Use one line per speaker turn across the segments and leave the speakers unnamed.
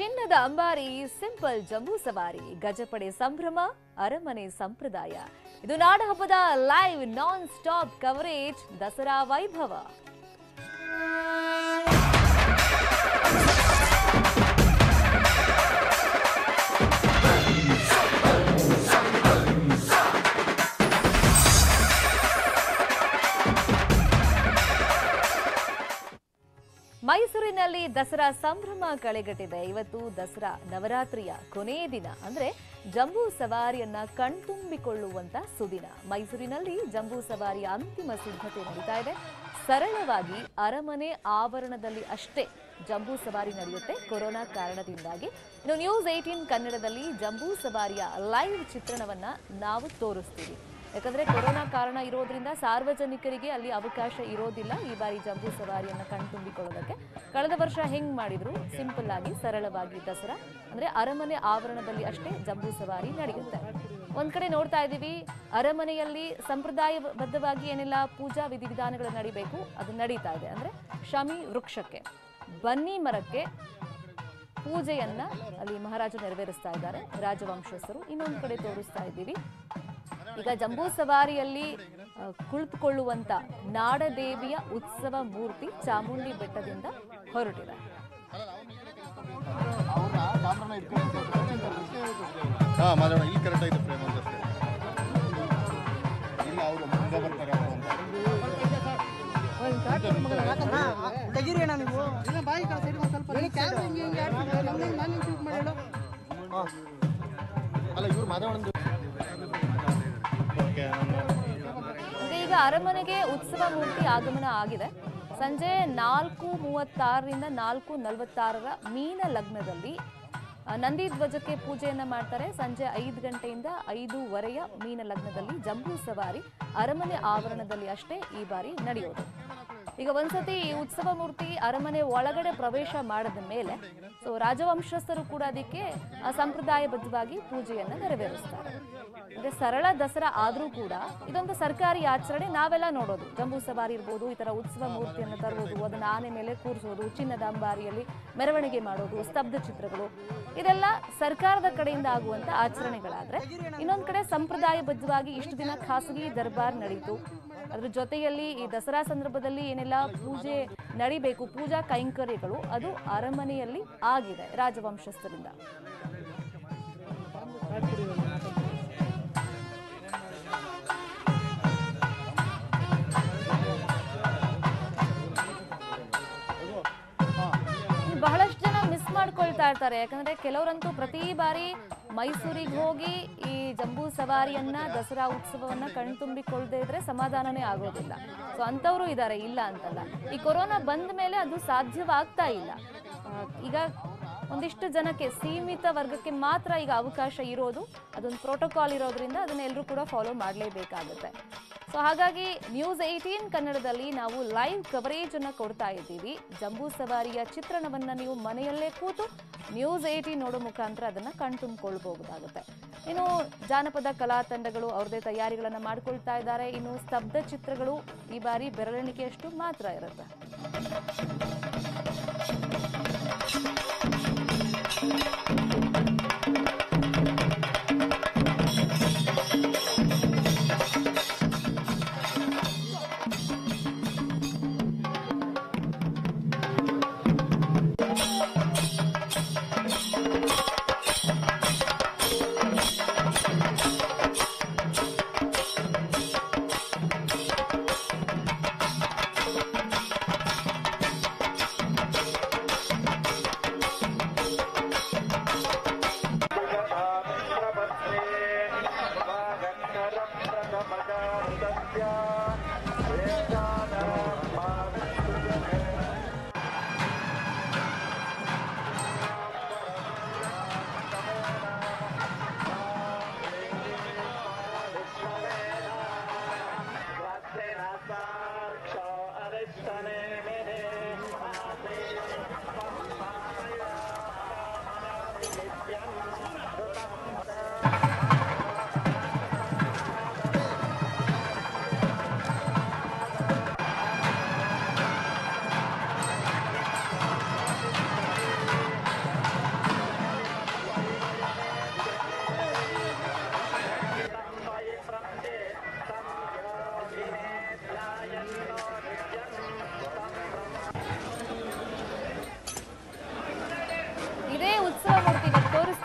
ಚಿನ್ನದ ಅಂಬಾರಿ ಸಿಂಪಲ್ ಜಂಬೂ ಸವಾರಿ ಗಜಪಡೆ ಸಂಭ್ರಮ ಅರಮನೆ ಸಂಪ್ರದಾಯ ಇದು ನಾಡಹಬ್ಬದ live non stop coverage Dasara ವೈಭವ ಮೈಸೂರಿನಲ್ಲಿ ದಸರಾ ಸಂಭ್ರಮ ಕಳೆಗಟ್ಟಿದೆ ಇವತ್ತು ದಸರಾ ನವರಾತ್ರಿಯ ಕೊನೆಯ ದಿನ ಅಂದ್ರೆ ಜಂಬೂ ಸವಾರಿಯನ್ನ ಕಣ್ತುಂಬಿಕೊಳ್ಳುವಂತ ಸುದಿನ ಮೈಸೂರಿನಲ್ಲಿ ಜಂಬೂ ಸವಾರಿಯ ಅಂತಿಮ ಸಿದ್ಧತೆ ನಡೀತಾ ಇದೆ ಸರಳವಾಗಿ ಅರಮನೆ ಆವರಣದಲ್ಲಿ ಅಷ್ಟೇ ಜಂಬೂ ಸವಾರಿ ನಡೆಯುತ್ತೆ ಕೊರೋನಾ ಕಾರಣದಿಂದಾಗಿ ಇನ್ನು ನ್ಯೂಸ್ ಏಟೀನ್ ಕನ್ನಡದಲ್ಲಿ ಜಂಬೂ ಸವಾರಿಯ ಲೈವ್ ಚಿತ್ರಣವನ್ನ ನಾವು ತೋರಿಸ್ತೀವಿ ಯಾಕಂದ್ರೆ ಕೊರೋನಾ ಕಾರಣ ಇರೋದ್ರಿಂದ ಸಾರ್ವಜನಿಕರಿಗೆ ಅಲ್ಲಿ ಅವಕಾಶ ಇರೋದಿಲ್ಲ ಈ ಬಾರಿ ಜಂಬೂ ಸವಾರಿಯನ್ನ ಕಣ್ತುಂಬಿಕೊಳ್ಳೋದಕ್ಕೆ ಕಳೆದ ವರ್ಷ ಹೆಂಗ್ ಮಾಡಿದ್ರು ಸಿಂಪಲ್ ಆಗಿ ಸರಳವಾಗಿ ದಸರಾ ಅಂದ್ರೆ ಅರಮನೆ ಆವರಣದಲ್ಲಿ ಅಷ್ಟೇ ಜಂಬೂ ಸವಾರಿ ನಡೆಯುತ್ತೆ ಒಂದ್ ಕಡೆ ನೋಡ್ತಾ ಇದ್ದೀವಿ ಅರಮನೆಯಲ್ಲಿ ಸಂಪ್ರದಾಯಬದ್ಧವಾಗಿ ಏನೆಲ್ಲ ಪೂಜಾ ವಿಧಿವಿಧಾನಗಳು ನಡಿಬೇಕು ಅದು ನಡೀತಾ ಇದೆ ಅಂದ್ರೆ ಶಮಿ ವೃಕ್ಷಕ್ಕೆ ಬನ್ನಿ ಮರಕ್ಕೆ ಪೂಜೆಯನ್ನ ಅಲ್ಲಿ ಮಹಾರಾಜರು ನೆರವೇರಿಸ್ತಾ ಇದ್ದಾರೆ ರಾಜವಂಶಸ್ಥರು ಇನ್ನೊಂದು ಕಡೆ ತೋರಿಸ್ತಾ ಇದ್ದೀವಿ ಈಗ ಜಂಬೂ ಸವಾರಿಯಲ್ಲಿ ಆ, ಕುಳಿತುಕೊಳ್ಳುವಂತ ನಾಡದೇವಿಯ ಉತ್ಸವ ಮೂರ್ತಿ ಚಾಮುಂಡಿ ಬೆಟ್ಟದಿಂದ ಹೊರಟಿದೆ
ಹಾ ಮಾಡೋಣ ಇಲ್ಲಿ ಕರೆಕ್ಟ್ ಆಯ್ತು ಫ್ರೇಮ್ ಅಂತ ಅಷ್ಟೇ ಇಲ್ಲ ಅವರು ಮುಂದೆ ಬರ್ತಾರೆ ಅವ್ರು ಅಂತ.
ತೆಗೀರಿ ಅಣ್ಣ ನೀವು ಇಲ್ಲ ಬಾಯಿ ಕಡೆ ಸೈಡ್ ಒಂದು ಸ್ವಲ್ಪ ಕ್ಯಾಮ್ರಾ ಹಿಂಗೆ ಹಿಂಗೆ ಆಡ್ತಿದ್ರೆ ನಮ್ಗೆ ನಾನು ಶೂಟ್ ಮಾಡಿ ಹೇಳು
ಅಲ್ಲ ಇವ್ರು ಮಾತಾಡೋದು ಓಕೆ
ಮತ್ತೆ ಈಗ ಅರಮನೆಗೆ ಉತ್ಸವ ಮೂರ್ತಿ ಆಗಮನ ಆಗಿದೆ ಸಂಜೆ ನಾಲ್ಕು ಮೂವತ್ತಾರರಿಂದ ನಾಲ್ಕು ನಲವತ್ತಾರರ ಮೀನ ಲಗ್ನದಲ್ಲಿ ಆ, ನಂದಿ ಧ್ವಜಕ್ಕೆ ಪೂಜೆಯನ್ನ ಮಾಡ್ತಾರೆ ಸಂಜೆ ಐದು ಗಂಟೆಯಿಂದ ಐದೂವರೆಯ ಮೀನ ಲಗ್ನದಲ್ಲಿ ಜಂಬೂ ಸವಾರಿ ಅರಮನೆ ಆವರಣದಲ್ಲಿ ಅಷ್ಟೇ ಈ ಬಾರಿ ನಡೆಯೋದು ಈಗ ಒಂದ್ಸತಿ ಈ ಉತ್ಸವ ಮೂರ್ತಿ ಅರಮನೆ ಒಳಗಡೆ ಪ್ರವೇಶ ಮಾಡಿದ ಮೇಲೆ ಸೊ ರಾಜವಂಶಸ್ಥರು ಕೂಡ ಅದಕ್ಕೆ ಆ, ಸಂಪ್ರದಾಯಬದ್ಧವಾಗಿ ಪೂಜೆಯನ್ನ ನೆರವೇರಿಸ್ತಾರೆ ಅಂದ್ರೆ ಸರಳ ದಸರಾ ಆದ್ರೂ ಕೂಡ ಇದೊಂದು ಸರ್ಕಾರಿ ಆಚರಣೆ ನಾವೆಲ್ಲ ನೋಡೋದು ಜಂಬೂ ಸವಾರಿ ಇರ್ಬೋದು ಈ ತರ ಉತ್ಸವ ಮೂರ್ತಿಯನ್ನು ತರುವುದು ಅದನ್ನ ಆನೆ ಮೇಲೆ ಕೂರಿಸೋದು ಚಿನ್ನದ ಅಂಬಾರಿಯಲ್ಲಿ ಮೆರವಣಿಗೆ ಮಾಡೋದು ಸ್ತಬ್ಧ ಚಿತ್ರಗಳು ಇದೆಲ್ಲ ಸರ್ಕಾರದ ಕಡೆಯಿಂದ ಆಗುವಂತ ಆಚರಣೆಗಳಾದ್ರೆ ಇನ್ನೊಂದ್ ಕಡೆ ಸಂಪ್ರದಾಯಬದ್ಧವಾಗಿ ಇಷ್ಟು ದಿನ ಖಾಸಗಿ ದರ್ಬಾರ್ ನಡೀತು ಅದ್ರ ಜೊತೆಯಲ್ಲಿ ಈ ದಸರಾ ಸಂದರ್ಭದಲ್ಲಿ ಏನೆಲ್ಲ ಪೂಜೆ ನಡಿಬೇಕು ಪೂಜಾ ಕೈಂಕರ್ಯಗಳು ಅದು ಅರಮನೆಯಲ್ಲಿ ಆಗಿದೆ ರಾಜವಂಶಸ್ಥರಿಂದ ಇನ್ನು ಬಹಳಷ್ಟು ಜನ ಮಿಸ್ ಮಾಡ್ಕೊಳ್ತಾ ಇರ್ತಾರೆ ಯಾಕಂದ್ರೆ ಕೆಲವರಂತೂ ಪ್ರತಿ ಬಾರಿ ಮೈಸೂರಿಗೆ ಹೋಗಿ ಈ ಜಂಬೂ ಸವಾರಿಯನ್ನ ದಸರಾ ಉತ್ಸವವನ್ನ ಕಣ್ತುಂಬಿಕೊಳ್ಳದೆ ಇದ್ರೆ ಸಮಾಧಾನನೇ ಆಗೋದಿಲ್ಲ ಸೊ ಅಂಥವ್ರು ಇದ್ದಾರೆ ಇಲ್ಲ ಅಂತಲ್ಲ ಈ ಕೊರೋನಾ ಬಂದ ಮೇಲೆ ಅದು ಸಾಧ್ಯವಾಗ್ತಾ ಇಲ್ಲ ಆ, ಈಗ ಒಂದಿಷ್ಟು ಜನಕ್ಕೆ ಸೀಮಿತ ವರ್ಗಕ್ಕೆ ಮಾತ್ರ ಈಗ ಅವಕಾಶ ಇರೋದು ಅದೊಂದು ಪ್ರೋಟೋಕಾಲ್ ಇರೋದ್ರಿಂದ ಅದನ್ನ ಎಲ್ಲರೂ ಕೂಡ ಫಾಲೋ ಮಾಡಲೇಬೇಕಾಗುತ್ತೆ ಸೊ ಹಾಗಾಗಿ ನ್ಯೂಸ್ ಏಯ್ಟೀನ್ ಕನ್ನಡದಲ್ಲಿ ನಾವು ಲೈವ್ ಕವರೇಜ್ ಅನ್ನ ಕೊಡ್ತಾ ಇದ್ದೀವಿ ಜಂಬೂ ಸವಾರಿಯ ಚಿತ್ರಣವನ್ನ ನೀವು ಮನೆಯಲ್ಲೇ ಕೂತು ನ್ಯೂಸ್ ಏಯ್ಟೀನ್ ನೋಡೋ ಮುಖಾಂತರ ಅದನ್ನ ಕಣ್ತುಂಬಿಕೊಳ್ಬಹುದಾಗುತ್ತೆ ಇನ್ನು ಜಾನಪದ ಕಲಾ ತಂಡಗಳು ಅವ್ರದೇ ತಯಾರಿಗಳನ್ನ ಮಾಡ್ಕೊಳ್ತಾ ಇದ್ದಾರೆ ಇನ್ನು ಸ್ತಬ್ಧ ಚಿತ್ರಗಳು ಈ ಬಾರಿ ಬೆರಳೆಣಿಕೆಯಷ್ಟು ಮಾತ್ರ ಇರುತ್ತೆ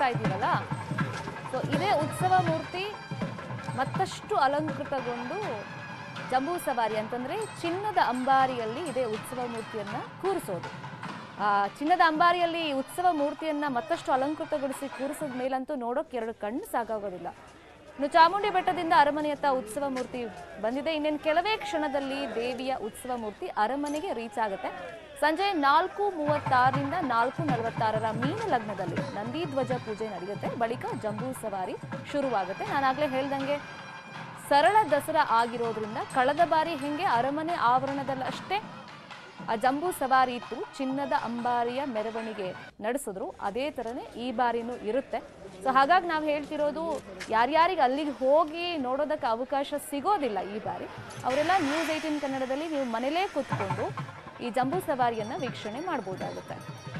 ನೋಡ್ತಾ ಇದ್ದೀರಲ್ಲ ಸೊ ಇದೇ ಉತ್ಸವ ಮೂರ್ತಿ ಮತ್ತಷ್ಟು ಅಲಂಕೃತಗೊಂಡು ಜಂಬೂ ಸವಾರಿ ಅಂತಂದ್ರೆ ಚಿನ್ನದ ಅಂಬಾರಿಯಲ್ಲಿ ಇದೇ ಉತ್ಸವ ಮೂರ್ತಿಯನ್ನ ಕೂರಿಸೋದು ಆ ಚಿನ್ನದ ಅಂಬಾರಿಯಲ್ಲಿ ಈ ಉತ್ಸವ ಮೂರ್ತಿಯನ್ನ ಮತ್ತಷ್ಟು ಅಲಂಕೃತಗೊಳಿಸಿ ಕೂರಿಸಿದ ಮೇಲಂತೂ ನೋಡೋಕೆ ಎರಡು ಕಣ್ಣು ಸಾಕಾಗೋದಿಲ್ಲ ಇನ್ನು ಚಾಮುಂಡಿ ಬೆಟ್ಟದಿಂದ ಅರಮನೆಯತ್ತ ಉತ್ಸವ ಮೂರ್ತಿ ಬಂದಿದೆ ಇನ್ನೇನು ಕೆಲವೇ ಕ್ಷಣದಲ್ಲಿ ದೇವಿಯ ಉತ್ಸವ ಮೂರ್ತಿ ಅರಮನೆಗೆ ರೀಚ್ ಆಗುತ್ತೆ ಸಂಜೆ ನಾಲ್ಕು ಮೂವತ್ತಾರರಿಂದ ನಾಲ್ಕು ನಲವತ್ತಾರರ ಮೀನ ಲಗ್ನದಲ್ಲಿ ನಂದಿ ಧ್ವಜ ಪೂಜೆ ನಡೆಯುತ್ತೆ ಬಳಿಕ ಜಂಬೂ ಸವಾರಿ ಶುರುವಾಗುತ್ತೆ ನಾನಾಗಲೇ ಹೇಳ್ದಂಗೆ ಸರಳ ದಸರಾ ಆಗಿರೋದ್ರಿಂದ ಕಳೆದ ಬಾರಿ ಹೆಂಗೆ ಅರಮನೆ ಆವರಣದಲ್ಲಷ್ಟೇ ಆ ಜಂಬೂ ಸವಾರಿ ಇತ್ತು ಚಿನ್ನದ ಅಂಬಾರಿಯ ಮೆರವಣಿಗೆ ನಡೆಸಿದ್ರು ಅದೇ ಥರನೇ ಈ ಬಾರಿನೂ ಇರುತ್ತೆ ಸೊ ಹಾಗಾಗಿ ನಾವು ಹೇಳ್ತಿರೋದು ಯಾರ್ಯಾರಿಗೆ ಅಲ್ಲಿಗೆ ಹೋಗಿ ನೋಡೋದಕ್ಕೆ ಅವಕಾಶ ಸಿಗೋದಿಲ್ಲ ಈ ಬಾರಿ ಅವರೆಲ್ಲ ನ್ಯೂಸ್ ಏಯ್ಟೀನ್ ಕನ್ನಡದಲ್ಲಿ ನೀವು ಮನೇಲೇ ಕೂತ್ಕೊಂಡು ಈ ಜಂಬೂ ಸವಾರಿಯನ್ನು ವೀಕ್ಷಣೆ ಮಾಡ್ಬೋದಾಗುತ್ತೆ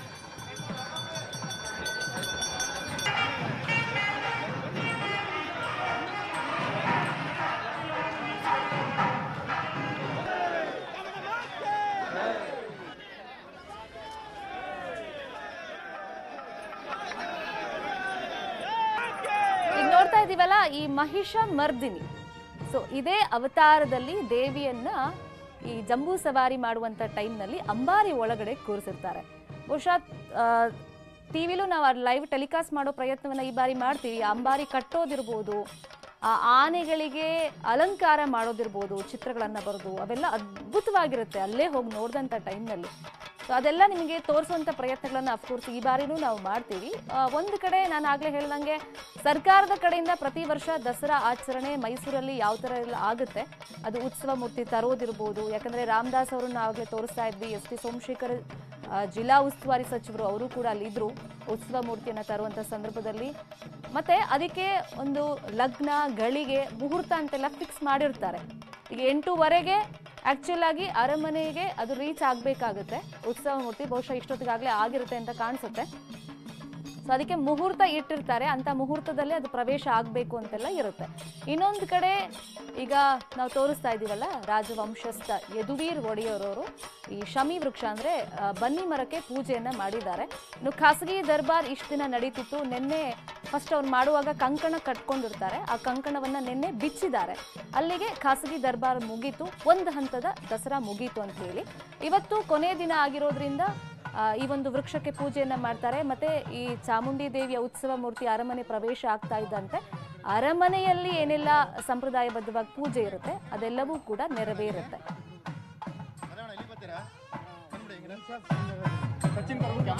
ಈಗ ನೋಡ್ತಾ ಇದೀವಲ್ಲ ಈ ಮಹಿಷ ಮರ್ದಿನಿ ಸೊ ಇದೇ ಅವತಾರದಲ್ಲಿ ದೇವಿಯನ್ನ ಈ ಜಂಬೂ ಸವಾರಿ ಮಾಡುವಂತ ಟೈಮ್ನಲ್ಲಿ ಅಂಬಾರಿ ಒಳಗಡೆ ಕೂರಿಸಿರ್ತಾರೆ ಬಹುಶಃ ಟಿವಿಲೂ ನಾವು ಲೈವ್ ಟೆಲಿಕಾಸ್ಟ್ ಮಾಡೋ ಪ್ರಯತ್ನವನ್ನ ಈ ಬಾರಿ ಮಾಡ್ತೀವಿ ಅಂಬಾರಿ ಕಟ್ಟೋದಿರ್ಬೋದು ಆ ಆನೆಗಳಿಗೆ ಅಲಂಕಾರ ಮಾಡೋದಿರ್ಬೋದು ಚಿತ್ರಗಳನ್ನ ಬರೆದು ಅವೆಲ್ಲ ಅದ್ಭುತವಾಗಿರುತ್ತೆ ಅಲ್ಲೇ ಹೋಗಿ ನೋಡಿದಂಥ ಟೈಮ್ನಲ್ಲಿ ಸೊ ಅದೆಲ್ಲ ನಿಮಗೆ ತೋರಿಸುವಂಥ ಪ್ರಯತ್ನಗಳನ್ನು ಅಫ್ಕೋರ್ಸ್ ಈ ಬಾರಿನೂ ನಾವು ಮಾಡ್ತೀವಿ ಆ, ಒಂದು ಕಡೆ ನಾನು ಆಗಲೇ ಹೇಳ್ದಂಗೆ ಸರ್ಕಾರದ ಕಡೆಯಿಂದ ಪ್ರತಿ ವರ್ಷ ದಸರಾ ಆಚರಣೆ ಮೈಸೂರಲ್ಲಿ ಯಾವ ಥರ ಎಲ್ಲ ಆಗುತ್ತೆ ಅದು ಉತ್ಸವ ಮೂರ್ತಿ ತರೋದಿರ್ಬೋದು ಯಾಕಂದರೆ ರಾಮದಾಸ್ ಅವರನ್ನು ಆಗಲೇ ತೋರಿಸ್ತಾ ಇದ್ವಿ ಎಸ್ ಟಿ ಸೋಮಶೇಖರ್ ಆ, ಜಿಲ್ಲಾ ಉಸ್ತುವಾರಿ ಸಚಿವರು ಅವರು ಕೂಡ ಅಲ್ಲಿದ್ದರು ಉತ್ಸವ ಮೂರ್ತಿಯನ್ನು ತರುವಂಥ ಸಂದರ್ಭದಲ್ಲಿ ಮತ್ತೆ ಅದಕ್ಕೆ ಒಂದು ಲಗ್ನ ಗಳಿಗೆ ಮುಹೂರ್ತ ಅಂತೆಲ್ಲ ಫಿಕ್ಸ್ ಮಾಡಿರ್ತಾರೆ ಈಗ ಎಂಟೂವರೆಗೆ ಆಕ್ಚುಲ್ ಆಗಿ ಅರಮನೆಗೆ ಅದು ರೀಚ್ ಆಗಬೇಕಾಗುತ್ತೆ ಉತ್ಸವ ಮೂರ್ತಿ ಬಹುಶಃ ಇಷ್ಟೊತ್ತಿಗಾಗಲೇ ಆಗಿರುತ್ತೆ ಅಂತ ಕಾಣಿಸುತ್ತೆ ಸೊ ಅದಕ್ಕೆ ಮುಹೂರ್ತ ಇಟ್ಟಿರ್ತಾರೆ ಅಂತ ಮುಹೂರ್ತದಲ್ಲಿ ಅದು ಪ್ರವೇಶ ಆಗಬೇಕು ಅಂತೆಲ್ಲ ಇರುತ್ತೆ ಇನ್ನೊಂದು ಕಡೆ ಈಗ ನಾವು ತೋರಿಸ್ತಾ ಇದ್ದೀವಲ್ಲ ರಾಜವಂಶಸ್ಥ ಯದುವೀರ್ ಒಡೆಯರವರು ಈ ಶಮಿ ವೃಕ್ಷ ಅಂದರೆ ಬನ್ನಿ ಮರಕ್ಕೆ ಪೂಜೆಯನ್ನು ಮಾಡಿದ್ದಾರೆ ಇನ್ನು ಖಾಸಗಿ ದರ್ಬಾರ್ ಇಷ್ಟು ದಿನ ನಡೀತಿತ್ತು ನಿನ್ನೆ ಫಸ್ಟ್ ಅವ್ರು ಮಾಡುವಾಗ ಕಂಕಣ ಕಟ್ಕೊಂಡಿರ್ತಾರೆ ಆ ಕಂಕಣವನ್ನು ನಿನ್ನೆ ಬಿಚ್ಚಿದ್ದಾರೆ ಅಲ್ಲಿಗೆ ಖಾಸಗಿ ದರ್ಬಾರ್ ಮುಗೀತು ಒಂದು ಹಂತದ ದಸರಾ ಮುಗೀತು ಅಂತ ಹೇಳಿ ಇವತ್ತು ಕೊನೆ ದಿನ ಆಗಿರೋದ್ರಿಂದ ಆ, ಈ ಒಂದು ವೃಕ್ಷಕ್ಕೆ ಪೂಜೆಯನ್ನ ಮಾಡ್ತಾರೆ ಮತ್ತೆ ಈ ಚಾಮುಂಡಿ ದೇವಿಯ ಉತ್ಸವ ಮೂರ್ತಿ ಅರಮನೆ ಪ್ರವೇಶ ಆಗ್ತಾ ಇದ್ದಂತೆ ಅರಮನೆಯಲ್ಲಿ ಏನೆಲ್ಲ ಸಂಪ್ರದಾಯಬದ್ಧವಾಗಿ ಪೂಜೆ ಇರುತ್ತೆ ಅದೆಲ್ಲವೂ ಕೂಡ ನೆರವೇರುತ್ತೆ
ಮನೆಯೊಳಗೆ ಇಲ್ಲಿ ಬರ್ತೀರಾ ಬಂದ್ಬಿಡಿ ಹಿಂಗೆ.
ಸಚಿನ್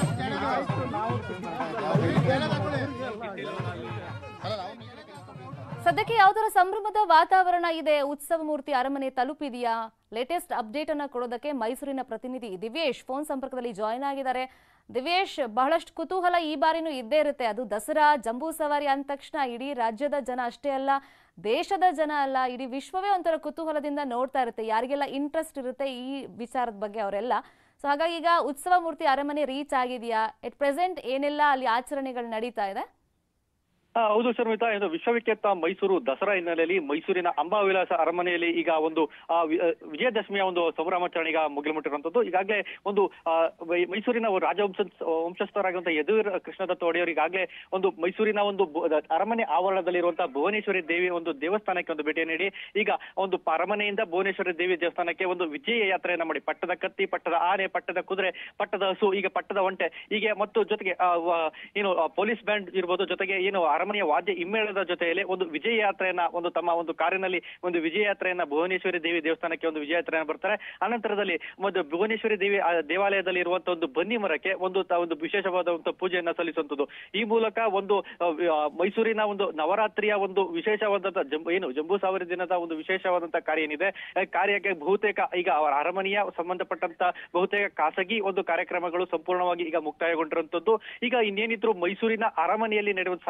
ಅಲ್ಲ ನಾವು ಈ ಕಡೆ
ಸದ್ಯಕ್ಕೆ ಯಾವ್ದಾರ ಸಂಭ್ರಮದ ವಾತಾವರಣ ಇದೆ ಉತ್ಸವ ಮೂರ್ತಿ ಅರಮನೆ ತಲುಪಿದೆಯಾ ಲೇಟೆಸ್ಟ್ ಅಪ್ಡೇಟ್ ಅನ್ನ ಕೊಡೋದಕ್ಕೆ ಮೈಸೂರಿನ ಪ್ರತಿನಿಧಿ ದಿವೇಶ್ ಫೋನ್ ಸಂಪರ್ಕದಲ್ಲಿ ಜಾಯಿನ್ ಆಗಿದ್ದಾರೆ ದಿವೇಶ್ ಬಹಳಷ್ಟು ಕುತೂಹಲ ಈ ಬಾರಿನೂ ಇದ್ದೇ ಇರುತ್ತೆ ಅದು ದಸರಾ ಜಂಬೂ ಸವಾರಿ ಅಂದ ತಕ್ಷಣ ಇಡೀ ರಾಜ್ಯದ ಜನ ಅಷ್ಟೇ ಅಲ್ಲ ದೇಶದ ಜನ ಅಲ್ಲ ಇಡೀ ವಿಶ್ವವೇ ಒಂಥರ ಕುತೂಹಲದಿಂದ ನೋಡ್ತಾ ಇರುತ್ತೆ ಯಾರಿಗೆಲ್ಲ ಇಂಟ್ರೆಸ್ಟ್ ಇರುತ್ತೆ ಈ ವಿಚಾರದ ಬಗ್ಗೆ ಅವರೆಲ್ಲ ಸೊ ಹಾಗಾಗಿ ಈಗ ಉತ್ಸವ ಮೂರ್ತಿ ಅರಮನೆ ರೀಚ್ ಆಗಿದೆಯಾ ಎಟ್ ಪ್ರೆಸೆಂಟ್ ಏನೆಲ್ಲ ಅಲ್ಲಿ ಆಚರಣೆಗಳು ನಡೀತಾ ಇದೆ
ಆ, ಹೌದು ಶರ್ಮಿತಾ ಇದು ವಿಶ್ವವಿಖ್ಯಾತ ಮೈಸೂರು ದಸರಾ ಹಿನ್ನೆಲೆಯಲ್ಲಿ ಮೈಸೂರಿನ ಅಂಬಾವಿಲಾಸ ಅರಮನೆಯಲ್ಲಿ ಈಗ ಒಂದು ಆ, ವಿ- ಆ, ವಿಜಯದಶಮಿಯ ಒಂದು ಸಂಭ್ರಮಾಚರಣೆ ಈಗ ಮುಗಿಲ್ಮುಟ್ಟಿರುವಂತದ್ದು ಈಗಾಗಲೇ ಒಂದು ಆ, ಮೈ- ಮೈಸೂರಿನ ಒಂದು ರಾಜವಂಶ ವಂಶಸ್ಥರಾಗಿರುವಂತಹ ಯದುವೀರ್ ಕೃಷ್ಣದತ್ತ ಒಡೆಯವರು ಈಗಾಗಲೇ ಒಂದು ಮೈಸೂರಿನ ಒಂದು ಬು- ದ- ಅರಮನೆ ಆವರಣದಲ್ಲಿರುವಂತಹ ಭುವನೇಶ್ವರಿ ದೇವಿ ಒಂದು ದೇವಸ್ಥಾನಕ್ಕೆ ಒಂದು ಭೇಟಿ ನೀಡಿ ಈಗ ಒಂದು ಪ- ಅರಮನೆಯಿಂದ ಭುವನೇಶ್ವರಿ ದೇವಿ ದೇವಸ್ಥಾನಕ್ಕೆ ಒಂದು ವಿಜಯ ಯಾತ್ರೆಯನ್ನ ಮಾಡಿ ಪಟ್ಟದ ಕತ್ತಿ ಪಟ್ಟದ ಆನೆ ಪಟ್ಟದ ಕುದುರೆ ಪಟ್ಟದ ಹಸು ಈಗ ಪಟ್ಟದ ಒಂಟೆ ಹೀಗೆ ಮತ್ತು ಜೊತೆಗೆ ಆ, ವ- ಏನು ಆ, ಪೊಲೀಸ್ ಬ್ಯಾಂಡ್ ಇರ್ಬೋದು ಜೊತೆಗೆ ಏನು ಅರಮನೆಯ ವಾದ್ಯ ಹಿಮ್ಮೇಳದ ಜೊತೆಯಲ್ಲಿ ಒಂದು ವಿಜಯ ಯಾತ್ರೆಯನ್ನ ಒಂದು ತಮ್ಮ ಒಂದು ಕಾರಿನಲ್ಲಿ ಒಂದು ವಿಜಯ ಯಾತ್ರೆಯನ್ನ ಭುವನೇಶ್ವರಿ ದೇವಿ ದೇವಸ್ಥಾನಕ್ಕೆ ಒಂದು ವಿಜಯ ಯಾತ್ರೆಯನ್ನ ಬರ್ತಾರೆ ಅನಂತರದಲ್ಲಿ ಒಂದು ಭುವನೇಶ್ವರಿ ದೇವಿ ಆ ದೇವಾಲಯದಲ್ಲಿ ಇರುವಂತಹ ಒಂದು ಬನ್ನಿ ಮರಕ್ಕೆ ಒಂದು ತ- ಒಂದು ವಿಶೇಷವಾದಂತಹ ಪೂಜೆಯನ್ನ ಸಲ್ಲಿಸುವಂತದ್ದು ಈ ಮೂಲಕ ಒಂದು ಆ, ವಿ- ಆ, ಮೈಸೂರಿನ ಒಂದು ನವರಾತ್ರಿಯ ಒಂದು ವಿಶೇಷವಾದಂತಹ ಜಂಬೂ ಏನು ಜಂಬೂ ಸಾವಿರ ದಿನದ ಒಂದು ವಿಶೇಷವಾದಂತಹ ಕಾರ್ಯ ಏನಿದೆ ಆ ಕಾರ್ಯಕ್ಕೆ ಬಹುತೇಕ ಈಗ ಅವರ ಅರಮನೆಯ ಸಂಬಂಧಪಟ್ಟಂತ ಬಹುತೇಕ ಖಾಸಗಿ ಒಂದು ಕಾರ್ಯಕ್ರಮಗಳು ಸಂಪೂರ್ಣವಾಗಿ ಈಗ ಮುಕ್ತಾಯಗೊಂಡಿರುವಂತದ್ದು ಈಗ ಇನ್ನೇನಿದ್ರು ಮೈಸೂರಿನ ಅರಮನೆಯಲ್ಲಿ ನಡೆಯುವ ಸಂಜೆ ವೇಳೆಯಲ್ಲಿ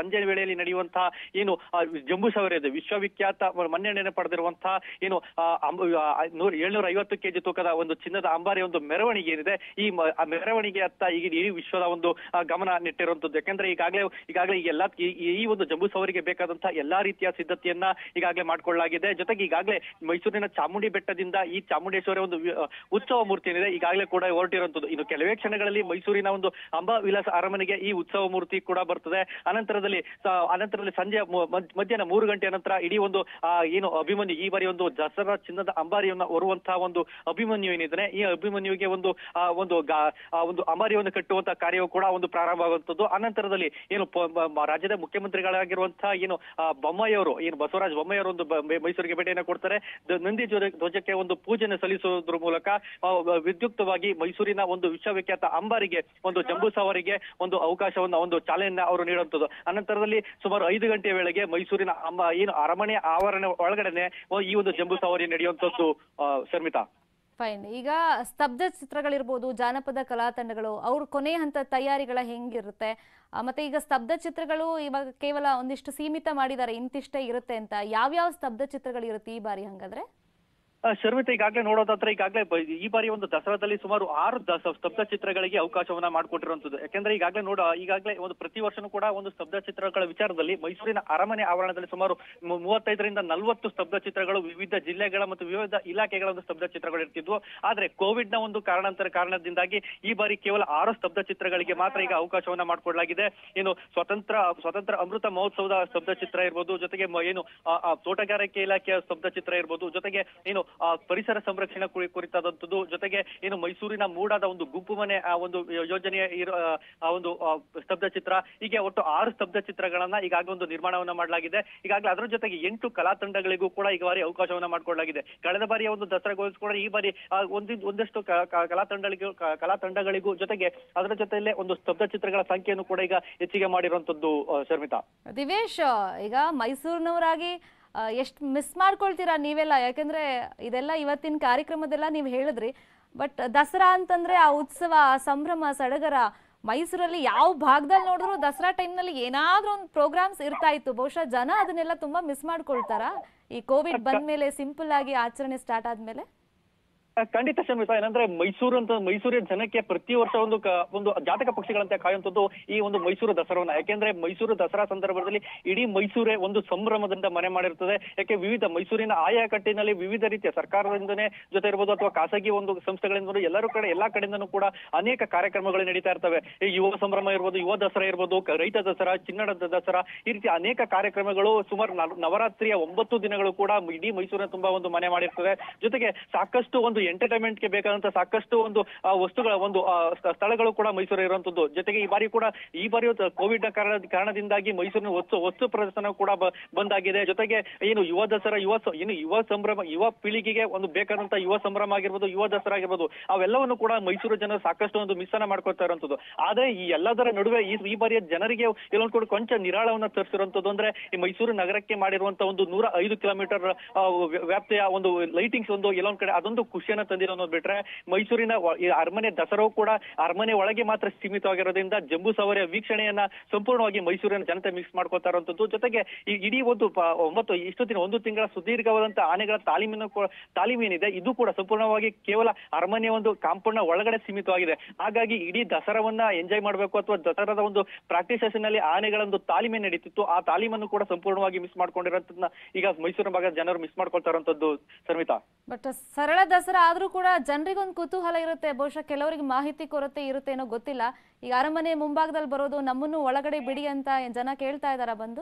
ಅರಮನೆಯಲ್ಲಿ ನಡೆಯುವಂತಹ ಏನು ಆ, ಜಂಬೂ ಸವಾರಿ ಇದೆ ವಿಶ್ವವಿಖ್ಯಾತ ಮನ್ನಣೆಯನ್ನು ಪಡೆದಿರುವಂತಹ ಏನು ಆ, ಅಂಬ- ಆ, ನೂರ ಏಳ್ನೂರ ಐವತ್ತು ಕೆಜಿ ತೂಕದ ಒಂದು ಚಿನ್ನದ ಅಂಬಾರಿ ಒಂದು ಮೆರವಣಿಗೆ ಏನಿದೆ ಈ ಮ- ಆ ಮೆರವಣಿಗೆ ಅತ್ತ ಈಗ ಇಡೀ ವಿಶ್ವದ ಒಂದು ಆ, ಗಮನ ನೆಟ್ಟಿರುವಂತದ್ದು ಯಾಕಂದ್ರೆ ಈಗಾಗಲೇ ಈಗಾಗಲೇ ಈ ಎಲ್ಲಾ ಈ- ಈ ಒಂದು ಜಂಬೂ ಸವಾರಿಗೆ ಬೇಕಾದಂತಹ ಎಲ್ಲಾ ರೀತಿಯ ಸಿದ್ಧತೆಯನ್ನ ಈಗಾಗಲೇ ಮಾಡ್ಕೊಳ್ಳಲಾಗಿದೆ ಜೊತೆಗೆ ಈಗಾಗಲೇ ಮೈಸೂರಿನ ಚಾಮುಂಡಿ ಬೆಟ್ಟದಿಂದ ಈ ಚಾಮುಂಡೇಶ್ವರಿ ಒಂದು ವಿ- ಆ, ಉತ್ಸವ ಮೂರ್ತಿ ಏನಿದೆ ಈಗಾಗಲೇ ಕೂಡ ಹೊರಟಿರುವಂತದ್ದು ಇನ್ನು ಕೆಲವೇ ಕ್ಷಣಗಳಲ್ಲಿ ಮೈಸೂರಿನ ಒಂದು ಅಂಬಾ ವಿಲಾಸ ಅರಮನೆಗೆ ಈ ಉತ್ಸವ ಮೂರ್ತಿ ಕೂಡ ಬರ್ತದೆ ಅನಂತರದಲ್ಲಿ ಸ- ಅನಂತರದಲ್ಲಿ ಸಂಜೆ ಮು- ಮಧ್ಯ- ಮಧ್ಯಾಹ್ನ ಮೂರು ಗಂಟೆ ನಂತರ ಇಡೀ ಒಂದು ಆ, ಏನು ಅಭಿಮನ್ಯು ಈ ಬಾರಿ ಒಂದು ದಸರಾ ಚಿನ್ನದ ಅಂಬಾರಿಯನ್ನ ಹೊರುವಂತಹ ಒಂದು ಅಭಿಮನ್ಯು ಏನಿದ್ದಾನೆ ಈ ಅಭಿಮನ್ಯುವಿಗೆ ಒಂದು ಆ, ಒಂದು ಗಾ- ಆ, ಒಂದು ಅಂಬಾರಿಯನ್ನು ಕಟ್ಟುವಂತಹ ಕಾರ್ಯವು ಕೂಡ ಒಂದು ಪ್ರಾರಂಭ ಆಗುವಂತದ್ದು ಅನಂತರದಲ್ಲಿ ಏನು ಪ- ಮ- ಮ- ರಾಜ್ಯದ ಮುಖ್ಯಮಂತ್ರಿಗಳಾಗಿರುವಂತಹ ಏನು ಆ, ಬೊಮ್ಮಾಯಿ ಅವರು ಏನು ಬಸವರಾಜ ಬೊಮ್ಮಾಯಿ ಅವರು ಒಂದು ಬ- ಮೈ- ಮೈಸೂರಿಗೆ ಭೇಟಿಯನ್ನು ಕೊಡ್ತಾರೆ ದ- ನಂದಿ ಧ್ವಜ- ಧ್ವಜಕ್ಕೆ ಒಂದು ಪೂಜೆಯನ್ನು ಸಲ್ಲಿಸುವುದ್ರ ಮೂಲಕ ಆ, ವ- ವಿದ್ಯುಕ್ತವಾಗಿ ಮೈಸೂರಿನ ಒಂದು ವಿಶ್ವವಿಖ್ಯಾತ ಅಂಬಾರಿಗೆ ಒಂದು ಜಂಬೂ ಸವಾರಿಗೆ ಒಂದು ಅವಕಾಶವನ್ನ ಒಂದು ಚಾಲನೆಯನ್ನ ಅವರು ನೀಡುವಂತದ್ದು ಅನಂತರದಲ್ಲಿ ಸುಮಾರು ಐದು ಗಂಟೆಯ ವೇಳೆಗೆ ಮೈಸೂರಿನ ಅಂಬ ಏನು ಅರಮನೆ ಆವರಣ ಒಳಗಡೆನೆ ಈ ಒಂದು ಜಂಬೂ ಸವಾರಿ ನಡೆಯುವಂತದ್ದು ಆ, ಶರ್ಮಿತಾ
ಫೈನ್ ಈಗ ಸ್ತಬ್ಧ ಚಿತ್ರಗಳಿರ್ಬೋದು ಜಾನಪದ ಕಲಾ ತಂಡಗಳು ಅವ್ರ ಕೊನೆ ಹಂತ ತಯಾರಿಗಳ ಹೆಂಗಿರುತ್ತೆ ಆ, ಮತ್ತೆ ಈಗ ಸ್ತಬ್ಧ ಚಿತ್ರಗಳು ಇವಾಗ ಕೇವಲ ಒಂದಿಷ್ಟು ಸೀಮಿತ ಮಾಡಿದ್ದಾರೆ ಇಂತಿಷ್ಟೇ ಇರುತ್ತೆ ಅಂತ ಯಾವ್ಯಾವ ಸ್ತಬ್ಧ ಚಿತ್ರಗಳು ಇರುತ್ತೆ ಈ ಬಾರಿ ಹಂಗಾದ್ರೆ
ಆ, ಶರ್ಮಿತ ಈಗಾಗಲೇ ನೋಡೋದಾದ್ರೆ ಈಗಾಗಲೇ ಬ- ಈ ಬಾರಿ ಒಂದು ದಸರಾದಲ್ಲಿ ಸುಮಾರು ಆರು ದಸ ಸ್ತಬ್ಧ ಚಿತ್ರಗಳಿಗೆ ಅವಕಾಶವನ್ನ ಮಾಡಿಕೊಟ್ಟಿರುವಂತದ್ದು ಯಾಕಂದ್ರೆ ಈಗಾಗಲೇ ನೋಡ ಈಗಾಗಲೇ ಒಂದು ಪ್ರತಿ ವರ್ಷನೂ ಕೂಡ ಒಂದು ಸ್ತಬ್ಧ ಚಿತ್ರಗಳ ವಿಚಾರದಲ್ಲಿ ಮೈಸೂರಿನ ಅರಮನೆ ಆವರಣದಲ್ಲಿ ಸುಮಾರು ಮು- ಮೂವತ್ತೈದರಿಂದ ನಲವತ್ತು ಸ್ತಬ್ಧ ಚಿತ್ರಗಳು ವಿವಿಧ ಜಿಲ್ಲೆಗಳ ಮತ್ತು ವಿವಿಧ ಇಲಾಖೆಗಳ ಒಂದು ಸ್ತಬ್ಧ ಚಿತ್ರಗಳು ಇರ್ತಿದ್ವು ಆದ್ರೆ ಕೋವಿಡ್ ನ ಒಂದು ಕಾರಣಾಂತರ ಕಾರಣದಿಂದಾಗಿ ಈ ಬಾರಿ ಕೇವಲ ಆರು ಸ್ತಬ್ಧ ಚಿತ್ರಗಳಿಗೆ ಮಾತ್ರ ಈಗ ಅವಕಾಶವನ್ನ ಮಾಡಿಕೊಡಲಾಗಿದೆ ಏನು ಸ್ವತಂತ್ರ ಸ್ವತಂತ್ರ ಅಮೃತ ಮಹೋತ್ಸವದ ಸ್ತಬ್ಧ ಚಿತ್ರ ಇರ್ಬೋದು ಜೊತೆಗೆ ಮ- ಏನು ಆ, ಆ, ತೋಟಗಾರಿಕೆ ಇಲಾಖೆಯ ಸ್ತಬ್ಧ ಚಿತ್ರ ಇರ್ಬೋದು ಜೊತೆಗೆ ಏನು ಆ, ಪರಿಸರ ಸಂರಕ್ಷಣೆ ಕುರಿ- ಕುರಿತಾದಂಥದ್ದು ಜೊತೆಗೆ ಏನು ಮೈಸೂರಿನ ಮೂಡಾದ ಒಂದು ಗುಂಪು ಮನೆ ಆ ಒಂದು ಯೋಜನೆಯ ಇರೋ ಆ, ಆ ಒಂದು ಆ, ಸ್ತಬ್ಧ ಚಿತ್ರ ಹೀಗೆ ಒಟ್ಟು ಆರು ಸ್ತಬ್ಧ ಚಿತ್ರಗಳನ್ನ ಈಗಾಗಲೇ ಒಂದು ನಿರ್ಮಾಣವನ್ನ ಮಾಡಲಾಗಿದೆ ಈಗಾಗಲೇ ಅದರ ಜೊತೆಗೆ ಎಂಟು ಕಲಾ ತಂಡಗಳಿಗೂ ಕೂಡ ಈ ಬಾರಿ ಅವಕಾಶವನ್ನ ಮಾಡಿಕೊಳ್ಳಲಾಗಿದೆ ಕಳೆದ ಬಾರಿಯ ಒಂದು ದಸರಾಗೋಸ್ಕರ ಕೂಡ ಈ ಬಾರಿ ಆ, ಒಂದಿ ಒಂದಷ್ಟು ಕ- ಕ- ಕಲಾ ತಂಡಗಳಿಗೂ ಕ- ಕಲಾ ತಂಡಗಳಿಗೂ ಜೊತೆಗೆ ಅದರ ಜೊತೆಯಲ್ಲೇ ಒಂದು ಸ್ತಬ್ಧ ಚಿತ್ರಗಳ ಸಂಖ್ಯೆಯನ್ನು ಕೂಡ ಈಗ ಹೆಚ್ಚಿಗೆ ಮಾಡಿರುವಂತದ್ದು ಆ, ಶರ್ಮಿತಾ
ದಿವೇಶ್ ಈಗ ಮೈಸೂರಿನವರಾಗಿ ಎಷ್ಟು ಮಿಸ್ ಮಾಡ್ಕೊಳ್ತೀರಾ ನೀವೆಲ್ಲ ಯಾಕಂದ್ರೆ ಇದೆಲ್ಲ ಇವತ್ತಿನ ಕಾರ್ಯಕ್ರಮದೆಲ್ಲ ನೀವು ಹೇಳಿದ್ರಿ ಬಟ್ ದಸರಾ ಅಂತಂದ್ರೆ ಆ ಉತ್ಸವ ಆ ಸಂಭ್ರಮ ಸಡಗರ ಮೈಸೂರಲ್ಲಿ ಯಾವ ಭಾಗದಲ್ಲಿ ನೋಡಿದ್ರು ದಸರಾ ಟೈಮ್ನಲ್ಲಿ ಏನಾದ್ರೂ ಒಂದು ಪ್ರೋಗ್ರಾಮ್ಸ್ ಇರ್ತಾ ಇತ್ತು ಬಹುಶಃ ಜನ ಅದನ್ನೆಲ್ಲ ತುಂಬಾ ಮಿಸ್ ಮಾಡ್ಕೊಳ್ತಾರಾ ಈ ಕೋವಿಡ್ ಬಂದ್ಮೇಲೆ ಸಿಂಪಲ್ ಆಗಿ ಆಚರಣೆ ಸ್ಟಾರ್ಟ್ ಆದ್ಮೇಲೆ
ಆ, ಖಂಡಿತ ಶಮಿತ ಏನಂದ್ರೆ ಮೈಸೂರು ಅಂತ ಮೈಸೂರಿನ ಜನಕ್ಕೆ ಪ್ರತಿ ವರ್ಷ ಒಂದು ಕ- ಒಂದು ಜಾತಕ ಪಕ್ಷಿಗಳಂತೆ ಕಾಯುವಂಥದ್ದು ಈ ಒಂದು ಮೈಸೂರು ದಸರಾವನ್ನ ಯಾಕೆಂದ್ರೆ ಮೈಸೂರು ದಸರಾ ಸಂದರ್ಭದಲ್ಲಿ ಇಡೀ ಮೈಸೂರೇ ಒಂದು ಸಂಭ್ರಮದಿಂದ ಮನೆ ಮಾಡಿರ್ತದೆ ಯಾಕೆ ವಿವಿಧ ಮೈಸೂರಿನ ಆಯಾ ಕಟ್ಟಿನಲ್ಲಿ ವಿವಿಧ ರೀತಿಯ ಸರ್ಕಾರದಿಂದನೇ ಜೊತೆ ಇರ್ಬೋದು ಅಥವಾ ಖಾಸಗಿ ಒಂದು ಸಂಸ್ಥೆಗಳಿಂದ ಎಲ್ಲರೂ ಕಡೆ ಎಲ್ಲಾ ಕಡೆಯಿಂದನೂ ಕೂಡ ಅನೇಕ ಕಾರ್ಯಕ್ರಮಗಳು ನಡೀತಾ ಇರ್ತವೆ ಈ ಯುವ ಸಂಭ್ರಮ ಇರ್ಬೋದು ಯುವ ದಸರಾ ಇರ್ಬೋದು ಕ- ರೈತ ದಸರಾ ಚಿನ್ನದ ದಸರಾ ಈ ರೀತಿ ಅನೇಕ ಕಾರ್ಯಕ್ರಮಗಳು ಸುಮಾರು ನವ- ನವರಾತ್ರಿಯ ಒಂಬತ್ತು ದಿನಗಳು ಕೂಡ ಇಡೀ ಮೈಸೂರಿನ ತುಂಬಾ ಒಂದು ಮನೆ ಮಾಡಿರ್ತದೆ ಜೊತೆಗೆ ಸಾಕಷ್ಟು ಒಂದು ಎಂಟರ್ಟೈನ್ಮೆಂಟ್ ಗೆ ಬೇಕಾದಂತ ಸಾಕಷ್ಟು ಒಂದು ಆ, ವಸ್ತುಗಳ ಒಂದು ಆ, ಸ್ಥ- ಸ್ಥಳಗಳು ಕೂಡ ಮೈಸೂರು ಇರುವಂತದ್ದು ಜೊತೆಗೆ ಈ ಬಾರಿ ಕೂಡ ಈ ಬಾರಿ ಕೋವಿಡ್ ನ ಕಾರಣ ಕಾರಣದಿಂದಾಗಿ ಮೈಸೂರಿನ ವಸ್ತು ವಸ್ತು ಪ್ರದರ್ಶನ ಕೂಡ ಬ- ಬಂದಾಗಿದೆ ಜೊತೆಗೆ ಏನು ಯುವ ದಸರಾ ಯುವ ಸ- ಏನು ಯುವ ಸಂಭ್ರಮ ಯುವ ಪೀಳಿಗೆಗೆ ಒಂದು ಬೇಕಾದಂತ ಯುವ ಸಂಭ್ರಮ ಆಗಿರ್ಬೋದು ಯುವ ದಸರಾ ಆಗಿರ್ಬೋದು ಅವೆಲ್ಲವನ್ನು ಕೂಡ ಮೈಸೂರು ಜನರು ಸಾಕಷ್ಟು ಒಂದು ಮಿಸ್ ಅನ್ನ ಮಾಡ್ಕೊಳ್ತಾ ಇರುವಂತದ್ದು ಆದ್ರೆ ಈ ಎಲ್ಲದರ ನಡುವೆ ಈ ಈ ಬಾರಿಯ ಜನರಿಗೆ ಎಲ್ಲೊಂದು ಕೂಡ ಕೊಂಚ ನಿರಾಳವನ್ನ ತರಿಸಿರುವಂತದ್ದು ಅಂದ್ರೆ ಈ ಮೈಸೂರು ನಗರಕ್ಕೆ ಮಾಡಿರುವಂತ ಒಂದು ನೂರ ಐದು ಕಿಲೋಮೀಟರ್ ವ್ಯಾಪ್ತಿಯ ಒಂದು ಲೈಟಿಂಗ್ಸ್ ಒಂದು ಎಲ್ಲೊಂದ್ ಕಡೆ ಅದೊಂದು ಖುಷಿಯನ್ನ ತಂದಿರೋ ಅನ್ನೋದು ಬಿಟ್ರೆ ಮೈಸೂರಿನ ಒ- ಈ ಅರಮನೆ ದಸರಾವು ಕೂಡ ಅರಮನೆ ಒಳಗೆ ಮಾತ್ರ ಸೀಮಿತವಾಗಿರೋದ್ರಿಂದ ಜಂಬೂ ಸವಾರಿಯ ವೀಕ್ಷಣೆಯನ್ನ ಸಂಪೂರ್ಣವಾಗಿ ಮೈಸೂರಿನ ಜನತೆ ಮಿಕ್ಸ್ ಮಾಡ್ಕೊತಾ ಇರುವಂತದ್ದು ಜೊತೆಗೆ ಈ ಇಡೀ ಒಂದು ಪ- ಒಂಬತ್ತು ಇಷ್ಟು ದಿನ ಒಂದು ತಿಂಗಳ ಸುದೀರ್ಘವಾದಂತ ಆನೆಗಳ ತಾಲೀಮಿನ ಕೂ- ತಾಲೀಮು ಏನಿದೆ ಇದು ಕೂಡ ಸಂಪೂರ್ಣವಾಗಿ ಕೇವಲ ಅರಮನೆ ಒಂದು ಕಾಂಪೌಂಡ್ ನ ಒಳಗಡೆ ಸೀಮಿತವಾಗಿದೆ ಹಾಗಾಗಿ ಇಡೀ ದಸರಾವನ್ನ ಎಂಜಾಯ್ ಮಾಡಬೇಕು ಅಥವಾ ದಸರಾದ ಒಂದು ಪ್ರಾಕ್ಟೀಸ್ ಸೆಷನ್ ನಲ್ಲಿ ಆನೆಗಳ ಒಂದು ತಾಲೀಮೆ ನಡೀತಿತ್ತು ಆ ತಾಲೀಮನ್ನು ಕೂಡ ಸಂಪೂರ್ಣವಾಗಿ ಮಿಸ್ ಮಾಡ್ಕೊಂಡಿರೋದನ್ನ ಈಗ ಮೈಸೂರಿನ ಭಾಗದ ಜನರು ಮಿಸ್ ಮಾಡ್ಕೊಳ್ತಾ ಇರುವಂತದ್ದು ಸರ್ಮಿತಾ
ಬಟ್ ಸರಳ ದಸರಾ ಆದ್ರೂ ಕೂಡ ಜನರಿಗೊಂದು ಕುತೂಹಲ ಇರುತ್ತೆ ಬಹುಶಃ ಕೆಲವರಿಗೆ ಮಾಹಿತಿ ಕೊರತೆ ಇರುತ್ತೆ ಏನೋ ಗೊತ್ತಿಲ್ಲ ಈಗ ಅರಮನೆ ಮುಂಭಾಗದಲ್ಲಿ ಬರೋದು ನಮ್ಮನ್ನು ಒಳಗಡೆ ಬಿಡಿ ಅಂತ ಜನ ಕೇಳ್ತಾ ಇದಾರ ಬಂದು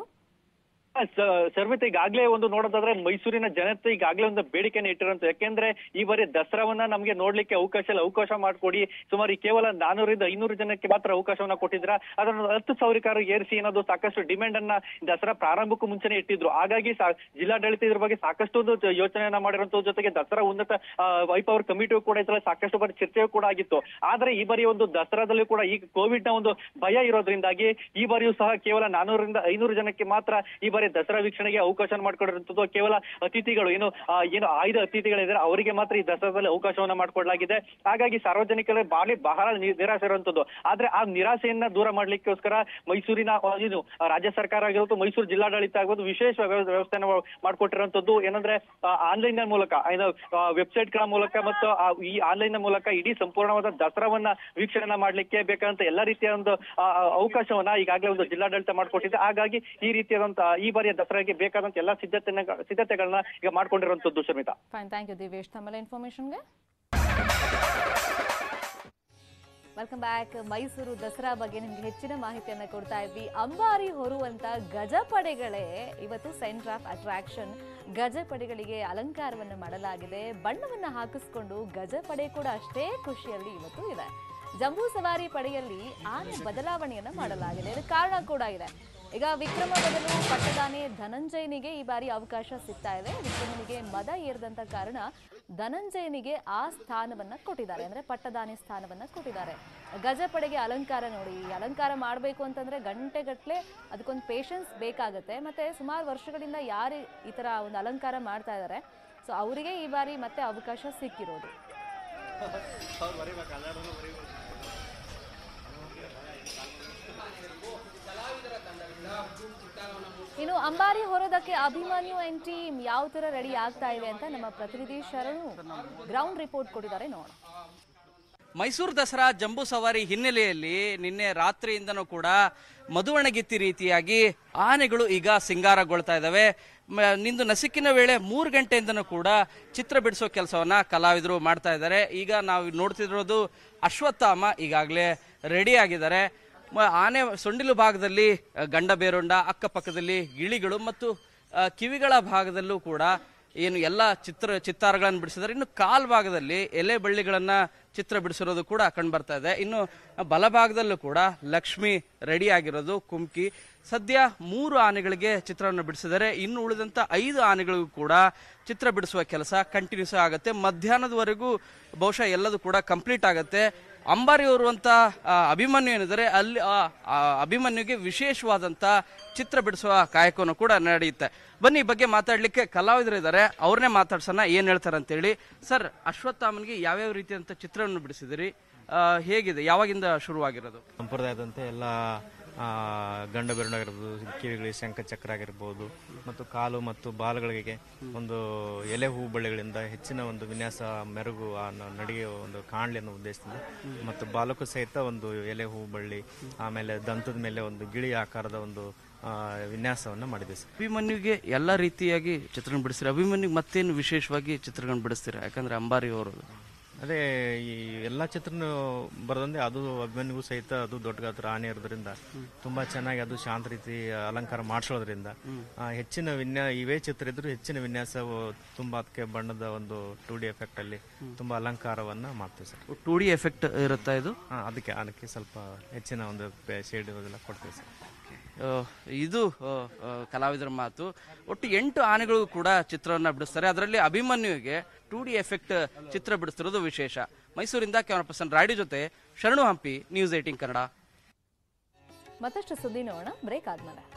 ಶರ್ಮಿತ ಈಗಾಗ್ಲೇ ಒಂದು ನೋಡೋದಾದ್ರೆ ಮೈಸೂರಿನ ಜನತೆ ಈಗಾಗ್ಲೇ ಒಂದು ಬೇಡಿಕೆನ ಇಟ್ಟಿರಂತ ಯಾಕೆಂದ್ರೆ ಈ ಬಾರಿ ದಸರಾವನ್ನ ನಮ್ಗೆ ನೋಡ್ಲಿಕ್ಕೆ ಅವಕಾಶ ಇಲ್ಲ ಅವಕಾಶ ಮಾಡ್ಕೊಡಿ ಸುಮಾರು ಈ ಕೇವಲ ನಾನೂರಿಂದ ಐನೂರು ಜನಕ್ಕೆ ಮಾತ್ರ ಅವಕಾಶವನ್ನ ಕೊಟ್ಟಿದ್ರ ಅದನ್ನು ಹತ್ತು ಸಾವಿರಕ್ಕಾರು ಏರಿಸಿ ಅನ್ನೋದು ಸಾಕಷ್ಟು ಡಿಮ್ಯಾಂಡ್ ಅನ್ನ ದಸರಾ ಪ್ರಾರಂಭಕ್ಕೂ ಮುಂಚೆನೆ ಇಟ್ಟಿದ್ರು ಹಾಗಾಗಿ ಸಾ- ಜಿಲ್ಲಾಡಳಿತ ಇದ್ರ ಬಗ್ಗೆ ಸಾಕಷ್ಟು ಒಂದು ಚ- ಯೋಚನೆಯನ್ನ ಮಾಡಿರುವಂತ ಜೊತೆಗೆ ದಸರಾ ಉನ್ನತ ವೈಪವರ್ ಕಮಿಟಿಯು ಕೂಡ ಇದ್ರ ಸಾಕಷ್ಟು ಬಾರಿ ಚರ್ಚೆಯೂ ಕೂಡ ಆಗಿತ್ತು ಆದ್ರೆ ಈ ಬಾರಿ ಒಂದು ದಸರಾದಲ್ಲಿ ಕೂಡ ಈ ಕೋವಿಡ್ ನ ಒಂದು ಭಯ ಇರೋದ್ರಿಂದಾಗಿ ಈ ಬಾರಿಯೂ ಸಹ ಕೇವಲ ನಾನೂರರಿಂದ ಐನೂರು ಜನಕ್ಕೆ ಮಾತ್ರ ಈ ಬಾರಿ ಬಾರಿ ದಸರಾ ವೀಕ್ಷಣೆಗೆ ಅವಕಾಶ ಮಾಡಿಕೊಂಡಿರುವಂತದ್ದು ಕೇವಲ ಅತಿಥಿಗಳು ಏನು ಆ, ಏನು ಆಯ್ದ ಅತಿಥಿಗಳಿದ್ದಾರೆ ಅವರಿಗೆ ಮಾತ್ರ ಈ ದಸರಾದಲ್ಲಿ ಅವಕಾಶವನ್ನ ಮಾಡಿಕೊಡ್ಲಾಗಿದೆ ಹಾಗಾಗಿ ಸಾರ್ವಜನಿಕರ ಬಾಳಿ ಬಹಳ ನಿ- ನಿರಾಸೆ ಇರುವಂತದ್ದು ಆದ್ರೆ ಆ ನಿರಾಸೆಯನ್ನ ದೂರ ಮಾಡ್ಲಿಕ್ಕೋಸ್ಕರ ಮೈಸೂರಿನ ಆ, ಏನು ಆ, ರಾಜ್ಯ ಸರ್ಕಾರ ಆಗಿರ್ಬೋದು ಮೈಸೂರು ಜಿಲ್ಲಾಡಳಿತ ಆಗ್ಬೋದು ವಿಶೇಷ ವ್ಯವ- ವ್ಯವಸ್ಥೆನ ಮಾಡ್ಕೊಟ್ಟಿರುವಂತದ್ದು ಏನಂದ್ರೆ ಆನ್ಲೈನ್ ಮೂಲಕ ಏನು ವೆಬ್ಸೈಟ್ ಗಳ ಮೂಲಕ ಮತ್ತು ಆ, ಈ ಆನ್ಲೈನ್ ಮೂಲಕ ಇಡೀ ಸಂಪೂರ್ಣವಾದ ದಸರಾವನ್ನ ವೀಕ್ಷಣೆ ಮಾಡ್ಲಿಕ್ಕೆ ಬೇಕಾದಂತ ಎಲ್ಲಾ ರೀತಿಯ ಒಂದು ಆ, ಆ, ಅವಕಾಶವನ್ನ ಈಗಾಗಲೇ ಒಂದು ಜಿಲ್ಲಾಡಳಿತ ಮಾಡ್ಕೊಟ್ಟಿದೆ ಹಾಗಾಗಿ ಈ ರೀತಿಯಾದಂತ ಈ ಬಾರಿಯ ದಸರಾಗೆ ಬೇಕಾದಂತ ಎಲ್ಲಾ ಸಿದ್ಧತೆ ಸಿದ್ಧತೆಗಳನ್ನ ಈಗ ಮಾಡ್ಕೊಂಡಿರುವಂತದ್ದು Shamitha
fine thank you Divesh ತಮ್ಮೆಲ್ಲ ಇನ್ಫಾರ್ಮೇಶನ್ಗೆ ವೆಲ್ಕಮ್ ಬ್ಯಾಕ್ ಮೈಸೂರು ದಸರಾ ಬಗ್ಗೆ ನಿಮ್ಗೆ ಹೆಚ್ಚಿನ ಮಾಹಿತಿಯನ್ನ ಕೊಡ್ತಾ ಇದ್ವಿ ಅಂಬಾರಿ ಹೊರುವಂತ ಗಜಪಡೆಗಳೇ ಇವತ್ತು ಸೆಂಟರ್ ಆಫ್ ಅಟ್ರಾಕ್ಷನ್ ಗಜಪಡೆಗಳಿಗೆ ಅಲಂಕಾರವನ್ನು ಮಾಡಲಾಗಿದೆ ಬಣ್ಣವನ್ನ ಹಾಕಿಸ್ಕೊಂಡು ಗಜಪಡೆ ಕೂಡ ಅಷ್ಟೇ ಖುಷಿಯಲ್ಲಿ ಇವತ್ತು ಇದೆ ಜಂಬೂ ಸವಾರಿ ಪಡೆಯಲ್ಲಿ ಆನೆ ಬದಲಾವಣೆಯನ್ನ ಮಾಡಲಾಗಿದೆ ಇದಕ್ಕೆ ಕಾರಣ ಕೂಡ ಇದೆ ಈಗ ವಿಕ್ರಮ ಬದಲು ಪಟ್ಟದಾನೆ ಧನಂಜಯನಿಗೆ ಈ ಬಾರಿ ಅವಕಾಶ ಸಿಗ್ತಾ ಇದೆ ವಿಕ್ರಮನಿಗೆ ಮದ ಏರಿದಂತ ಕಾರಣ ಧನಂಜಯನಿಗೆ ಆ ಸ್ಥಾನವನ್ನ ಕೊಟ್ಟಿದ್ದಾರೆ ಅಂದ್ರೆ ಪಟ್ಟದಾನೆ ಸ್ಥಾನವನ್ನ ಕೊಟ್ಟಿದ್ದಾರೆ ಗಜಪಡೆಗೆ ಅಲಂಕಾರ ನೋಡಿ ಈ ಅಲಂಕಾರ ಮಾಡಬೇಕು ಅಂತಂದ್ರೆ ಗಂಟೆಗಟ್ಟಲೆ ಅದಕ್ಕೊಂದು ಪೇಷನ್ಸ್ ಬೇಕಾಗುತ್ತೆ ಮತ್ತೆ ಸುಮಾರು ವರ್ಷಗಳಿಂದ ಯಾರು ಈ ತರ ಒಂದು ಅಲಂಕಾರ ಮಾಡ್ತಾ ಇದ್ದಾರೆ ಸೊ ಅವರಿಗೆ ಈ ಬಾರಿ ಮತ್ತೆ ಅವಕಾಶ ಸಿಕ್ಕಿರೋದು ಇನ್ನು ಅಂಬಾರಿ ಹೊರೋದಕ್ಕೆ ಅಭಿಮನ್ಯು ಅಂಡ್ ಟೀಮ್ ಯಾವ ತರ ರೆಡಿ ಆಗ್ತಾ ಇದೆ ಅಂತ ನಮ್ಮ ಪ್ರತಿನಿಧಿ ಶರಣು ಗ್ರೌಂಡ್ ರಿಪೋರ್ಟ್ ಕೊಟ್ಟಿದ್ದಾರೆ ನೋಡೋಣ
ಮೈಸೂರು ದಸರಾ ಜಂಬೂ ಸವಾರಿ ಹಿನ್ನೆಲೆಯಲ್ಲಿ ನಿನ್ನೆ ರಾತ್ರಿಯಿಂದನೂ ಕೂಡ ಮಧುವಣಗಿತ್ತಿ ರೀತಿಯಾಗಿ ಆನೆಗಳು ಈಗ ಸಿಂಗಾರಗೊಳ್ತಾ ಇದ್ದಾವೆ ಮ- ನಿಂದು ನಸಿಕಿನ ವೇಳೆ ಮೂರು ಗಂಟೆಯಿಂದನೂ ಕೂಡ ಚಿತ್ರ ಬಿಡಿಸೋ ಕೆಲಸವನ್ನ ಕಲಾವಿದರು ಮಾಡ್ತಾ ಇದ್ದಾರೆ ಈಗ ನಾವು ನೋಡ್ತಿರೋದು ಅಶ್ವತ್ಥಾಮ ಈಗಾಗಲೇ ರೆಡಿ ಆಗಿದ್ದಾರೆ ಮ- ಆನೆ ಸೊಂಡಿಲು ಭಾಗದಲ್ಲಿ ಅ, ಗಂಡ ಬೇರುಂಡ ಅಕ್ಕಪಕ್ಕದಲ್ಲಿ ಗಿಳಿಗಳು ಮತ್ತು ಆ, ಕಿವಿಗಳ ಭಾಗದಲ್ಲೂ ಕೂಡ ಏನು ಎಲ್ಲ ಚಿತ್ರ ಚಿತ್ತಾರಗಳನ್ನು ಬಿಡಿಸಿದ್ದಾರೆ ಇನ್ನು ಕಾಲ್ ಭಾಗದಲ್ಲಿ ಎಲೆ ಬಳ್ಳಿಗಳನ್ನ ಚಿತ್ರ ಬಿಡಿಸಿರೋದು ಕೂಡ ಕಂಡು ಬರ್ತಾ ಇದೆ ಇನ್ನು ಬಲಭಾಗದಲ್ಲೂ ಕೂಡ ಲಕ್ಷ್ಮಿ ರೆಡಿ ಆಗಿರೋದು ಕುಮ್ಕಿ ಸದ್ಯ ಮೂರು ಆನೆಗಳಿಗೆ ಚಿತ್ರವನ್ನು ಬಿಡಿಸಿದ್ದಾರೆ ಇನ್ನು ಉಳಿದಂತ ಐದು ಆನೆಗಳಿಗೂ ಕೂಡ ಚಿತ್ರ ಬಿಡಿಸುವ ಕೆಲಸ ಕಂಟಿನ್ಯೂಸ್ ಆಗುತ್ತೆ ಮಧ್ಯಾಹ್ನದವರೆಗೂ ಬಹುಶಃ ಎಲ್ಲದೂ ಕೂಡ ಕಂಪ್ಲೀಟ್ ಆಗುತ್ತೆ ಅಂಬಾರಿ ಹೊರುವಂತ ಆ, ಅಭಿಮನ್ಯು ಏನಿದ್ದಾರೆ ಅಲ್ಲಿ ಆ, ಆ ಅಭಿಮನ್ಯುಗೆ ವಿಶೇಷವಾದಂತ ಚಿತ್ರ ಬಿಡಿಸುವ ಕಾಯಕವನ್ನು ಕೂಡ ನಡೆಯುತ್ತೆ ಬನ್ನಿ ಈ ಬಗ್ಗೆ ಮಾತಾಡ್ಲಿಕ್ಕೆ ಕಲಾವಿದರು ಇದ್ದಾರೆ ಅವ್ರನ್ನೇ ಮಾತಾಡ್ಸೋಣ ಏನ್ ಹೇಳ್ತಾರೆ ಅಂತೇಳಿ ಸರ್ ಅಶ್ವತ್ಥಾಮನ್ಗೆ ಯಾವ್ಯಾವ ರೀತಿಯಂತ ಚಿತ್ರವನ್ನು ಬಿಡಿಸಿದಿರಿ ಆ, ಹೇಗಿದೆ ಯಾವಾಗಿಂದ ಶುರುವಾಗಿರೋದು
ಸಂಪ್ರದಾಯದಂತೆ ಎಲ್ಲ ಆ, ಗಂಡ ಬೆರಡಾಗಿರ್ಬೋದು ಕಿವಿಗಳಿಗೆ ಶಂಖ ಚಕ್ರ ಆಗಿರ್ಬೋದು ಮತ್ತು ಕಾಲು ಮತ್ತು ಬಾಲಗಳಿಗೆ ಒಂದು ಎಲೆ ಹೂ ಬಳ್ಳಿಗಳಿಂದ ಹೆಚ್ಚಿನ ಒಂದು ವಿನ್ಯಾಸ ಮೆರುಗು ಆ ನ- ನಡಿಗೆ ಒಂದು ಕಾಣಲಿ ಅನ್ನೋ ಉದ್ದೇಶದಿಂದ ಮತ್ತು ಬಾಲಕ್ಕೂ ಸಹಿತ ಒಂದು ಎಲೆ ಹೂ ಬಳ್ಳಿ ಆಮೇಲೆ ದಂತದ ಮೇಲೆ ಒಂದು ಗಿಳಿ ಆಕಾರದ ಒಂದು ಆ, ವಿನ್ಯಾಸವನ್ನ ಮಾಡಿದೆ ಸರ್
ಅಭಿಮನ್ಯುಗೆ ಎಲ್ಲ ರೀತಿಯಾಗಿ ಚಿತ್ರಣ ಬಿಡಿಸ್ತೀರಿ ಅಭಿಮನ್ಯುಗೆ ಮತ್ತೇನು ವಿಶೇಷವಾಗಿ ಚಿತ್ರಗಳನ್ನು ಬಿಡಿಸ್ತೀರಾ ಯಾಕಂದ್ರೆ ಅಂಬಾರಿ ಅವರು
ಅದೇ ಈ ಎಲ್ಲ ಚಿತ್ರನು ಬರದಂದೆ ಅದು ಅಭಿಮನ್ಯುಗೂ ಸಹಿತ ಅದು ದೊಡ್ಡ ಗಾತ್ರ ಆನೆ ಇರೋದ್ರಿಂದ ತುಂಬಾ ಚೆನ್ನಾಗಿ ಅದು ಶಾಂತ ರೀತಿ ಅಲಂಕಾರ ಮಾಡಿಸೋದ್ರಿಂದ ಆ, ಹೆಚ್ಚಿನ ವಿನ್ಯಾ ಇವೇ ಚಿತ್ರ ಇದ್ರು ಹೆಚ್ಚಿನ ವಿನ್ಯಾಸ ತುಂಬಾ ಅದಕ್ಕೆ ಬಣ್ಣದ ಒಂದು ಟೂ ಡಿ ಎಫೆಕ್ಟ್ ಅಲ್ಲಿ ತುಂಬಾ ಅಲಂಕಾರವನ್ನ ಮಾಡ್ತೀವಿ ಸರ್
ಟೂ ಡಿ ಎಫೆಕ್ಟ್ ಇರುತ್ತಾ ಇದು
ಹಾ, ಅದಕ್ಕೆ ಅದಕ್ಕೆ ಸ್ವಲ್ಪ ಹೆಚ್ಚಿನ ಒಂದು ಶೇಡ್ ಅದೆಲ್ಲ ಕೊಡ್ತೀವಿ ಸರ್
ಆ, ಇದು ಆ, ಆ, ಕಲಾವಿದರ ಮಾತು ಒಟ್ಟು ಎಂಟು ಆನೆಗಳಿಗೂ ಕೂಡ ಚಿತ್ರವನ್ನ ಬಿಡಿಸ್ತಾರೆ ಅದರಲ್ಲಿ ಅಭಿಮನ್ಯುವಿಗೆ ಟೂ ಡಿ ಎಫೆಕ್ಟ್ ಚಿತ್ರ ಬಿಡಿಸ್ತಿರೋದು ವಿಶೇಷ ಮೈಸೂರಿಂದ ಕ್ಯಾಮರಾ ಪರ್ಸನ್ ರಾಡಿ ಜೊತೆ ಶರಣು ಹಂಪಿ ನ್ಯೂಸ್ ಏಟಿಂಗ್ ಕನ್ನಡ
ಮತ್ತಷ್ಟು ಸುದ್ದಿ ನೋಡೋಣ ಬ್ರೇಕ್ ಆದ್ಮೇಲೆ